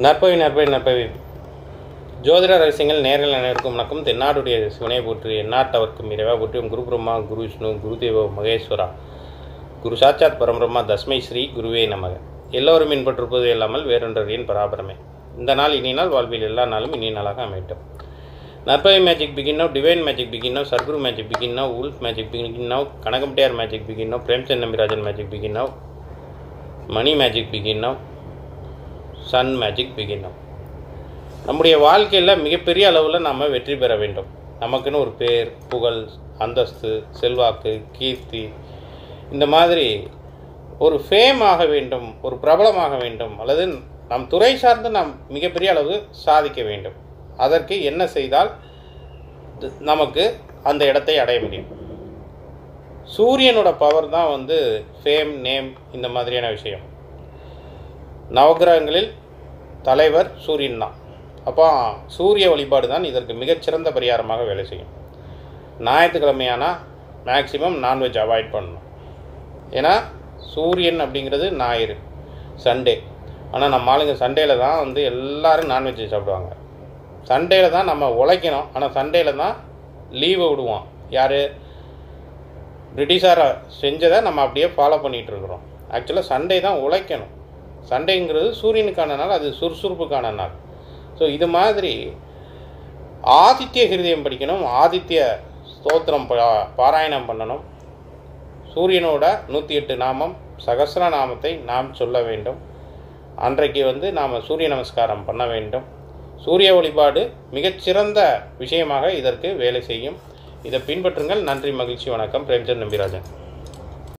நற்பவி நற்பவி நற்பவி ஜோதிட ரகசியங்கள் நேர்கள் அனைவருக்கும் வணக்கம் தென்னாடுடைய சிவனை போற்றி எந்நாட்டவர்க்கும் இறைவா போற்றியும் குரு பிரம்மா குரு விஷ்ணு குரு தேவ மகேஸ்வரா குரு சாட்சாத் பரம்பிரம்மா தஸ்மை ஸ்ரீ குருவே நமக எல்லோரும் பின்பற்றுப்பது இல்லாமல் வேறொன்றறியின் பராபரமே இந்த நாள் இனி நாள் வாழ்வில் எல்லா நாளும் இனிய நாளாக அமையட்டும் நற்பவி magic begin now divine magic begin now Sadguru magic begin now wolf magic begin now Kanagampattiyar magic begin now Premchand Nambirajan magic begin now Mani magic begin now sun magic begin now நம்முடைய வாழ்க்கையில் மிகப்பெரிய அளவில் நாம் வெற்றி பெற வேண்டும் நமக்குன்னு ஒரு பேர் புகழ் அந்தஸ்து செல்வாக்கு கீர்த்தி இந்த மாதிரி ஒரு ஃபேம் ஆக வேண்டும் ஒரு பிரபலமாக வேண்டும் அல்லது நம் துறை சார்ந்து நாம் மிகப்பெரிய அளவு சாதிக்க வேண்டும் அதற்கு என்ன செய்தால் து- நமக்கு அந்த இடத்தை அடைய முடியும் சூரியனோட பவர் தான் வந்து ஃபேம் நேம் இந்த மாதிரியான விஷயம் நவகிரகங்களில் தலைவர் சூரியன் தான் அப்போ சூரிய வழிபாடு தான் இதற்கு மிகச்சிறந்த பரிகாரமாக வேலை செய்யும் ஞாயிற்றுக்கிழமையானால் மேக்ஸிமம் நான்வெஜ் அவாய்ட் பண்ணணும் ஏன்னா சூரியன் அப்படிங்கிறது ஞாயிறு சண்டே ஆனால் நம்ம ஆளுங்க சண்டேல தான் வந்து எல்லாரும் நான்வெஜ் சாப்பிடுவாங்க சண்டேல தான் நம்ம உழைக்கணும் ஆனால் சண்டேல தான் லீவை விடுவோம் யார் பிரிட்டிஷாரை செஞ்சதை நம்ம அப்படியே ஃபாலோ பண்ணிகிட்டு இருக்கிறோம் ஆக்சுவலாக சண்டே தான் உழைக்கணும் சண்டேங்கிறது சூரியனுக்கான நாள் அது சுறுசுறுப்புக்கான நாள் ஸோ இது மாதிரி ஆதித்ய ஹிருதயம் படிக்கணும் ஆதித்ய ஸ்தோத்திரம் பா- பாராயணம் பண்ணணும் சூரியனோட நூற்றி எட்டு நாமம் சகஸ்ர நாமத்தை நாம் சொல்ல வேண்டும் அன்றைக்கு வந்து நாம் சூரிய நமஸ்காரம் பண்ண வேண்டும் சூரிய வழிபாடு மிகச்சிறந்த விஷயமாக இதற்கு வேலை செய்யும் இதை பின்பற்றுங்கள் நன்றி மகிழ்ச்சி வணக்கம் பிரேம்சந்த் நம்பிராஜன்